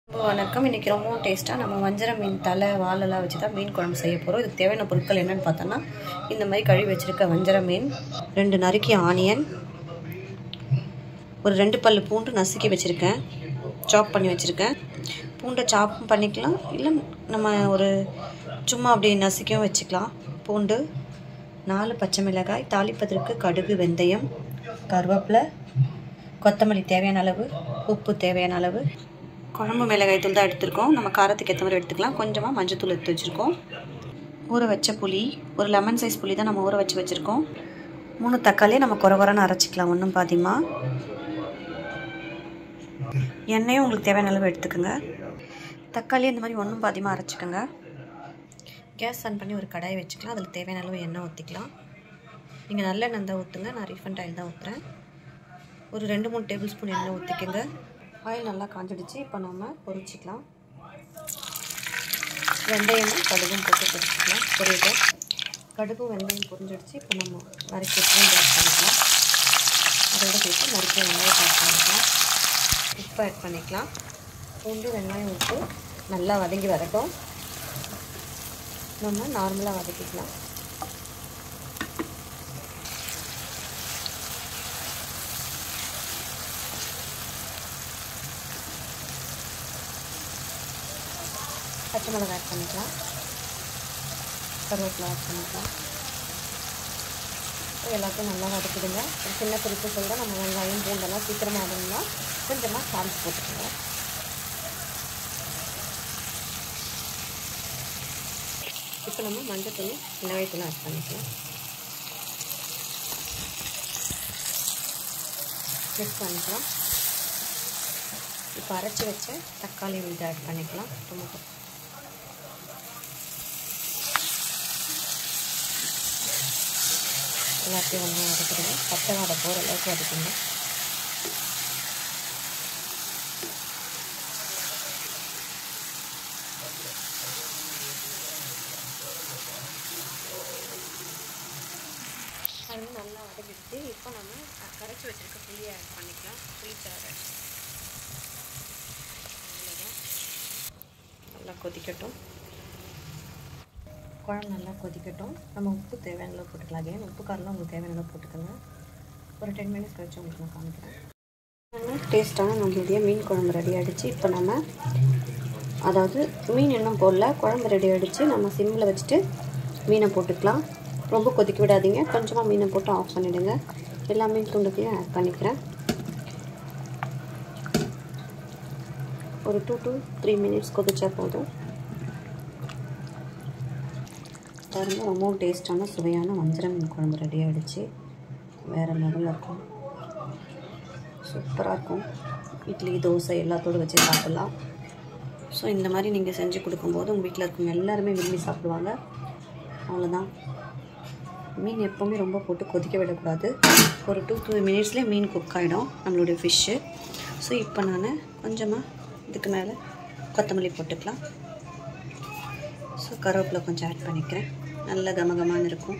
வணக்கம் இன்றைக்கி ரொம்பவும் டேஸ்ட்டாக நம்ம வஞ்சர மீன் தலை வாலெல்லாம் வச்சு தான் மீன் குழம்பு செய்ய போகிறோம் இதுக்கு தேவையான பொருட்கள் என்னென்னு பார்த்தோன்னா இந்த மாதிரி கழுவி வச்சுருக்க வஞ்சர மீன் ரெண்டு நறுக்கி ஆனியன் ஒரு ரெண்டு பல்லு பூண்டு நசுக்கி வச்சுருக்கேன் சாப் பண்ணி வச்சுருக்கேன் பூண்டை சாப்பும் பண்ணிக்கலாம் இல்லை நம்ம ஒரு சும்மா அப்படி நசுக்கியும் வச்சுக்கலாம் பூண்டு நாலு பச்சை மிளகாய் தாளிப்பதற்கு கடுகு வெந்தயம் கருவேப்பிலை கொத்தமல்லி தேவையான அளவு உப்பு தேவையான அளவு குழம்பு மிளகாய் தூள் தான் எடுத்திருக்கோம் நம்ம காரத்துக்கு ஏற்ற மாதிரி எடுத்துக்கலாம் கொஞ்சமாக மஞ்சத்தூள் எடுத்து வச்சுருக்கோம் ஊற வச்ச புளி ஒரு லெமன் சைஸ் புளி தான் நம்ம ஊற வச்சு வச்சுருக்கோம் மூணு தக்காளியை நம்ம குறை குறைன்னு அரைச்சிக்கலாம் ஒன்றும் பாதிமா எண்ணெயும் உங்களுக்கு தேவையான அளவு எடுத்துக்கோங்க தக்காளி இந்த மாதிரி ஒன்றும் பாதிமாக அரைச்சிக்கோங்க கேஸ் ஆன் பண்ணி ஒரு கடாயை வச்சுக்கலாம் அதில் தேவையான அளவு எண்ணெய் ஊற்றிக்கலாம் நீங்கள் நல்லெண்ணெய் தான் ஊற்றுங்க நான் ரீஃபண்ட் ஆயில் தான் ஊற்றுறேன் ஒரு ரெண்டு மூணு டேபிள் ஸ்பூன் எண்ணெய் ஊற்றிக்கோங்க ஆயில் நல்லா காஞ்சிடுச்சு இப்போ நம்ம பொரிச்சிக்கலாம் வெந்தயமும் கடுகும் போட்டு பொரிச்சிக்கலாம் பொரியட்டு கடுகும் வெந்தயம் பொரிஞ்சிடுச்சு இப்போ நம்ம நறுக்கி பூண்டு ஆட் பண்ணிக்கலாம் அதோட சேர்த்து நறுக்கி வெங்காயம் ஆட் பண்ணிக்கலாம் உப்பு ஆட் பண்ணிக்கலாம் பூண்டு வெங்காயம் உப்பு நல்லா வதங்கி வரட்டும் நம்ம நார்மலாக வதக்கிக்கலாம் பச்சை மிளகாய் ஆட் பண்ணிக்கலாம் கருவேப்பிலை ஆட் பண்ணிக்கலாம் எல்லாத்தையும் நல்லா வதக்கிடுங்க ஒரு சின்ன குறிப்பு சொல்கிறேன் நம்ம வெங்காயம் பூண்டெல்லாம் சீக்கிரமாக வதங்கினா கொஞ்சமாக சால்ட் போட்டுக்கோங்க இப்போ நம்ம மஞ்சள் தூள் மிளகாய்த்தூள் ஆட் பண்ணிக்கலாம் மிக்ஸ் பண்ணிக்கலாம் இப்போ அரைச்சி வச்ச தக்காளி வந்து ஆட் பண்ணிக்கலாம் டொமேட்டோ எல்லாத்தையும் ஒன்றா வதக்கிடுங்க பச்சை வாடை போகிற அளவுக்கு வதக்குங்க அது நல்லா வதக்கிட்டு இப்போ நம்ம கரைச்சி வச்சுருக்க புளியை ஆட் பண்ணிக்கலாம் புளிச்சாறு நல்லா கொதிக்கட்டும் குழம்பு நல்லா கொதிக்கட்டும் நம்ம உப்பு தேவையான அளவு போட்டுக்கலாம் அகைன் உப்பு காரெலாம் உங்களுக்கு தேவையான அளவு போட்டுக்கோங்க ஒரு டென் மினிட்ஸ் கழிச்சு உங்களுக்கு நான் காமிக்கிறேன் டேஸ்ட்டான நம்மளுடைய மீன் குழம்பு ரெடி ஆகிடுச்சு இப்போ நம்ம அதாவது மீன் இன்னும் போடல குழம்பு ரெடி ஆகிடுச்சு நம்ம சிம்மில் வச்சுட்டு மீனை போட்டுக்கலாம் ரொம்ப கொதிக்க விடாதீங்க கொஞ்சமாக மீனை போட்டு ஆஃப் பண்ணிவிடுங்க எல்லா மீன் துண்டுக்கையும் ஆட் பண்ணிக்கிறேன் ஒரு டூ டு த்ரீ மினிட்ஸ் கொதிச்சா போதும் பாருங்க ரொம்பவும் டேஸ்டான சுவையான வஞ்சரம் மீன் குழம்பு ரெடி ஆகிடுச்சு வேறு லெவலில் இருக்கும் சூப்பராக இருக்கும் இட்லி தோசை எல்லாத்தோடு வச்சு சாப்பிட்லாம் ஸோ இந்த மாதிரி நீங்கள் செஞ்சு கொடுக்கும்போது உங்கள் வீட்டில் இருக்கவங்க எல்லாருமே விரும்பி சாப்பிடுவாங்க அவ்வளோதான் மீன் எப்போவுமே ரொம்ப போட்டு கொதிக்க விடக்கூடாது ஒரு டூ த்ரீ மினிட்ஸ்லேயே மீன் குக் ஆகிடும் நம்மளுடைய ஃபிஷ்ஷு ஸோ இப்போ நான் கொஞ்சமாக இதுக்கு மேலே கொத்தமல்லி போட்டுக்கலாம் ஸோ கருவேப்பிலை கொஞ்சம் ஆட் பண்ணிக்கிறேன் நல்ல கமகமான்னு இருக்கும்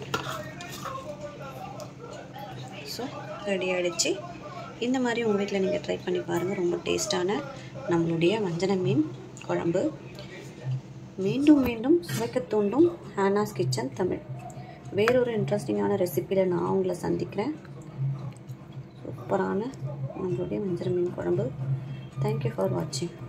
ஸோ ரெடி ஆகிடுச்சு இந்த மாதிரி உங்கள் வீட்டில் நீங்கள் ட்ரை பண்ணி பாருங்கள் ரொம்ப டேஸ்ட்டான நம்மளுடைய வஞ்சன மீன் குழம்பு மீண்டும் மீண்டும் சுவைக்க தூண்டும் ஹானாஸ் கிச்சன் தமிழ் வேறொரு இன்ட்ரெஸ்டிங்கான ரெசிப்பியில் நான் உங்களை சந்திக்கிறேன் சூப்பரான நம்மளுடைய வஞ்சர மீன் குழம்பு தேங்க்யூ ஃபார் வாட்சிங்